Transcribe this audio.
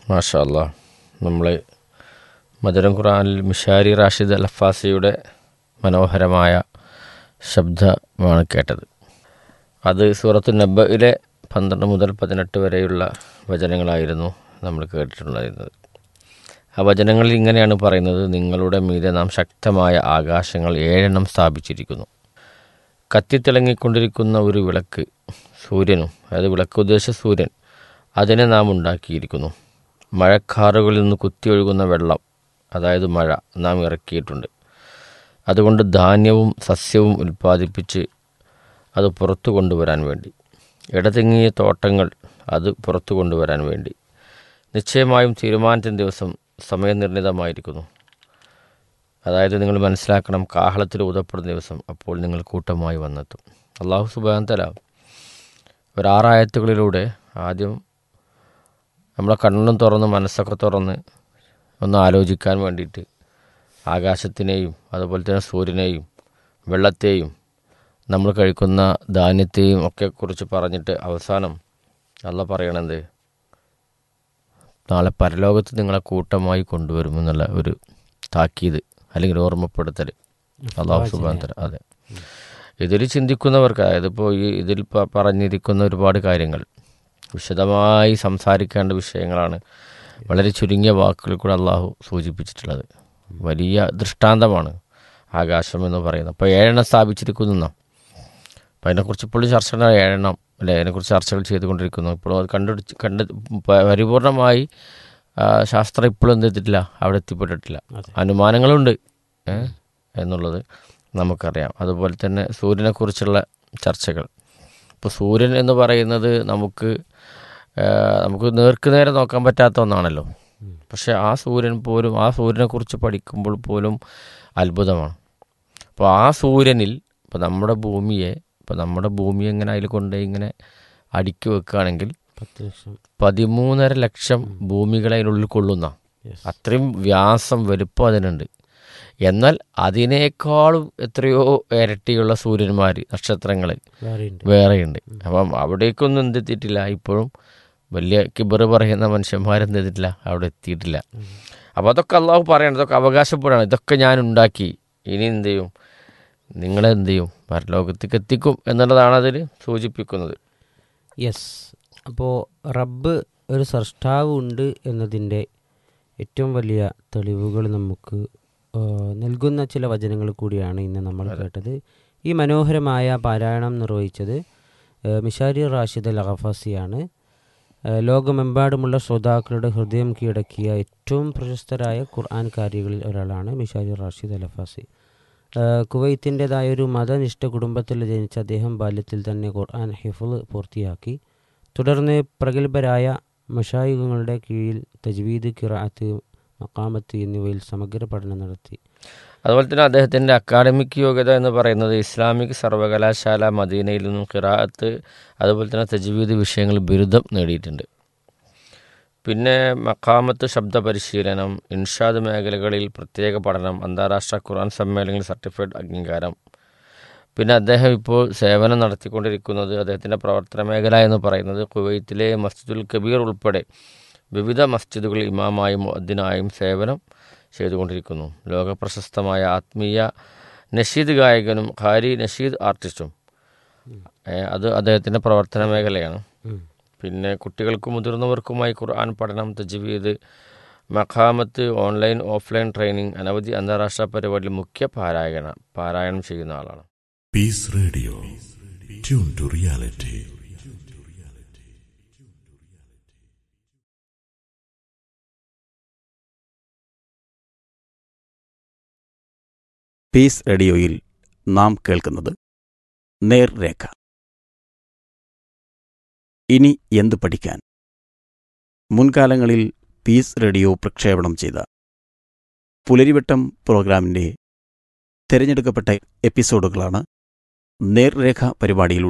മാഷാ അല്ലാ നമ്മൾ മധുരം ഖുറാനിൽ മിഷാരി റാഷിദ് അൽ അഫാസിയുടെ മനോഹരമായ ശബ്ദമാണ് കേട്ടത് അത് സൂറത്തു നബ്ബയിലെ പന്ത്രണ്ട് മുതൽ പതിനെട്ട് വരെയുള്ള വചനങ്ങളായിരുന്നു നമ്മൾ കേട്ടിട്ടുണ്ടായിരുന്നത് ആ വചനങ്ങളിൽ ഇങ്ങനെയാണ് പറയുന്നത് നിങ്ങളുടെ മീതെ നാം ശക്തമായ ആകാശങ്ങൾ ഏഴെണ്ണം സ്ഥാപിച്ചിരിക്കുന്നു കത്തിത്തിളങ്ങിക്കൊണ്ടിരിക്കുന്ന ഒരു വിളക്ക് സൂര്യനും അതായത് വിളക്ക് ഉദ്ദേശിച്ച സൂര്യൻ അതിനെ നാം ഉണ്ടാക്കിയിരിക്കുന്നു മഴക്കാറുകളിൽ നിന്ന് കുത്തിയൊഴുകുന്ന വെള്ളം അതായത് മഴ നാം ഇറക്കിയിട്ടുണ്ട് അതുകൊണ്ട് ധാന്യവും സസ്യവും ഉൽപ്പാദിപ്പിച്ച് അത് പുറത്തു കൊണ്ടുവരാൻ വേണ്ടി ഇടതിങ്ങിയ തോട്ടങ്ങൾ അത് പുറത്തു കൊണ്ടുവരാൻ വേണ്ടി നിശ്ചയമായും തീരുമാനത്തിൻ്റെ ദിവസം സമയനിർണിതമായിരിക്കുന്നു അതായത് നിങ്ങൾ മനസ്സിലാക്കണം കാഹളത്തിൽ ഊതപ്പെടുന്ന ദിവസം അപ്പോൾ നിങ്ങൾ കൂട്ടമായി വന്നെത്തും അള്ളാഹു സുബാൻ തല ഒരാറായത്തുകളിലൂടെ ആദ്യം നമ്മളെ കണ്ണും തുറന്ന് മനസ്സൊക്കെ തുറന്ന് ഒന്ന് ആലോചിക്കാൻ വേണ്ടിയിട്ട് ആകാശത്തിനെയും അതുപോലെ തന്നെ സൂര്യനെയും വെള്ളത്തെയും നമ്മൾ കഴിക്കുന്ന ധാന്യത്തെയും ഒക്കെ കുറിച്ച് പറഞ്ഞിട്ട് അവസാനം അല്ല പറയണത് നാളെ പരലോകത്ത് നിങ്ങളെ കൂട്ടമായി കൊണ്ടുവരുമെന്നുള്ള ഒരു താക്കീത് അല്ലെങ്കിൽ ഒരു ഓർമ്മപ്പെടുത്തൽ അള്ളാഹു സുബാൻ തല അതെ ഇതിൽ ചിന്തിക്കുന്നവർക്ക് അതായത് ഇപ്പോൾ ഈ ഇതിൽ പ- പറഞ്ഞിരിക്കുന്ന ഒരുപാട് കാര്യങ്ങൾ വിശദമായി സംസാരിക്കേണ്ട വിഷയങ്ങളാണ് വളരെ ചുരുങ്ങിയ വാക്കുകളിൽ കൂടെ അള്ളാഹു സൂചിപ്പിച്ചിട്ടുള്ളത് വലിയ ദൃഷ്ടാന്തമാണ് ആകാശം എന്ന് പറയുന്നത് അപ്പോൾ ഏഴെണ്ണം സ്ഥാപിച്ചിരിക്കുന്നു നാം അപ്പം അതിനെക്കുറിച്ച് ഇപ്പോഴും ചർച്ചകൾ ഏഴെണ്ണം അല്ലെ അതിനെക്കുറിച്ച് ചർച്ചകൾ ചെയ്തുകൊണ്ടിരിക്കുന്നു ഇപ്പോഴും അത് കണ്ടുപിടിച്ച് കണ്ട് പ- പരിപൂർണമായി ആ, ശാസ്ത്രം ഇപ്പോഴും എന്ത് ചെയ്തിട്ടില്ല അവിടെ എത്തിപ്പെട്ടിട്ടില്ല അനുമാനങ്ങളുണ്ട് ഏ, എന്നുള്ളത് നമുക്കറിയാം അതുപോലെ തന്നെ സൂര്യനെക്കുറിച്ചുള്ള ചർച്ചകൾ ഇപ്പോൾ സൂര്യൻ എന്ന് പറയുന്നത് നമുക്ക് ആ, നമുക്ക് നേർക്ക് നേരെ നോക്കാൻ പറ്റാത്ത ഒന്നാണല്ലോ പക്ഷെ ആ സൂര്യൻ പോലും ആ സൂര്യനെക്കുറിച്ച് പഠിക്കുമ്പോൾ പോലും അത്ഭുതമാണ് അപ്പോൾ ആ സൂര്യനിൽ ഇപ്പോൾ നമ്മുടെ ഭൂമിയെ ഇപ്പോൾ നമ്മുടെ ഭൂമി എങ്ങനെ അതിൽ കൊണ്ട് ഇങ്ങനെ അടുക്കി വെക്കുകയാണെങ്കിൽ പത്ത് ലക്ഷം പതിമൂന്നര ലക്ഷം ഭൂമികളെ അതിനുള്ളിൽ കൊള്ളുന്ന Yes. അത്രയും വ്യാസം വലുപ്പം അതിനുണ്ട് എന്നാൽ അതിനേക്കാളും എത്രയോ ഇരട്ടിയുള്ള സൂര്യന്മാർ നക്ഷത്രങ്ങൾ വേറെയുണ്ട് വേറെയുണ്ട് അപ്പം അവിടേക്കൊന്നും എന്തെത്തിയിട്ടില്ല ഇപ്പോഴും വലിയ കിബറ് പറയുന്ന മനുഷ്യന്മാരെന്ത് ചെയ്തിട്ടില്ല അവിടെ എത്തിയിട്ടില്ല അപ്പോൾ അതൊക്കെ അള്ളാഹു പറയണം ഇതൊക്കെ അവകാശപ്പെടാണ് ഇതൊക്കെ ഞാൻ ഉണ്ടാക്കി ഇനി എന്ത് ചെയ്യും നിങ്ങളെന്ത് ചെയ്യും പരലോകത്തേക്ക് എത്തിക്കും എന്നുള്ളതാണ് അതിൽ സൂചിപ്പിക്കുന്നത് യെസ് അപ്പോൾ റബ്ബ് ഒരു സൃഷ്ടാവ് ഉണ്ട് എന്നതിൻ്റെ ഏറ്റവും വലിയ തെളിവുകൾ നമുക്ക് ആ, നൽകുന്ന ചില വചനങ്ങൾ കൂടിയാണ് ഇന്ന് നമ്മൾ കേട്ടത് ഈ മനോഹരമായ പാരായണം നിർവഹിച്ചത് ആ, മിഷാരി റാഷിദ് അൽ അഖഫാസിയാണ് ആ, ലോകമെമ്പാടുമുള്ള ശ്രോതാക്കളുടെ ഹൃദയം കീഴടക്കിയ ഏറ്റവും പ്രശസ്തരായ ഖുർആൻകാരികളിൽ ഒരാളാണ് മിഷാരി റാഷിദ് അൽ അഖഫാസി ആ, കുവൈത്തിൻ്റെതായ ഒരു മതനിഷ്ഠ കുടുംബത്തിൽ ജനിച്ച അദ്ദേഹം ബാല്യത്തിൽ തന്നെ ഖുർആൻ ഹിഫുൾ പൂർത്തിയാക്കി തുടർന്ന് പ്രഗത്ഭരായ മഷായുഗങ്ങളുടെ കീഴിൽ തജ്വീദ് കിറാത്ത് മക്കാമത്ത് എന്നിവയിൽ സമഗ്ര പഠനം നടത്തി അതുപോലെ തന്നെ അദ്ദേഹത്തിൻ്റെ അക്കാഡമിക് യോഗ്യത എന്ന് പറയുന്നത് ഇസ്ലാമിക് സർവകലാശാല മദീനയിൽ നിന്നും ഖിറാഅത്ത് അതുപോലെ തന്നെ തജ്വീദ് വിഷയങ്ങൾ ബിരുദം നേടിയിട്ടുണ്ട് പിന്നെ മക്കാമത്ത് ശബ്ദ പരിശീലനം ഇൻഷാദ് മേഖലകളിൽ പ്രത്യേക പഠനം അന്താരാഷ്ട്ര ഖുർആൻ സമ്മേളനങ്ങളിൽ സർട്ടിഫൈഡ് അംഗീകാരം പിന്നെ അദ്ദേഹം ഇപ്പോൾ സേവനം നടത്തിക്കൊണ്ടിരിക്കുന്നത് അദ്ദേഹത്തിൻ്റെ പ്രവർത്തന മേഖല എന്ന് പറയുന്നത് കുവൈത്തിലെ മസ്ജിദുൽ കബീർ ഉൾപ്പെടെ വിവിധ മസ്ജിദുകളിൽ ഇമാമായും മുഅദ്ദിനായും സേവനം ചെയ്തുകൊണ്ടിരിക്കുന്നു ലോകപ്രശസ്തമായ ആത്മീയ നഷീദ് ഗായകനും ഖാരി നഷീദ് ആർട്ടിസ്റ്റും ഏ, അത് അദ്ദേഹത്തിൻ്റെ പ്രവർത്തന മേഖലയാണ് പിന്നെ കുട്ടികൾക്കും മുതിർന്നവർക്കുമായി ഖുർആൻ പഠനം തജ്വീദ് മഖാമത്ത് ഓൺലൈൻ ഓഫ്ലൈൻ ട്രെയിനിങ് അനവധി അന്താരാഷ്ട്ര പരിപാടിയിൽ മുഖ്യ പാരായണ പാരായണം ചെയ്യുന്ന ആളാണ് Peace Radio. Tune to reality. Peace റേഡിയോയിൽ നാം കേൾക്കുന്നത് നേർരേഖ ഇനി എന്ത് പഠിക്കാൻ മുൻകാലങ്ങളിൽ പീസ് റേഡിയോ പ്രക്ഷേപണം ചെയ്ത പുലരിവട്ടം പ്രോഗ്രാമിൻ്റെ തിരഞ്ഞെടുക്കപ്പെട്ട എപ്പിസോഡുകളാണ് നേർരേഖ പരിപാടിയിൽ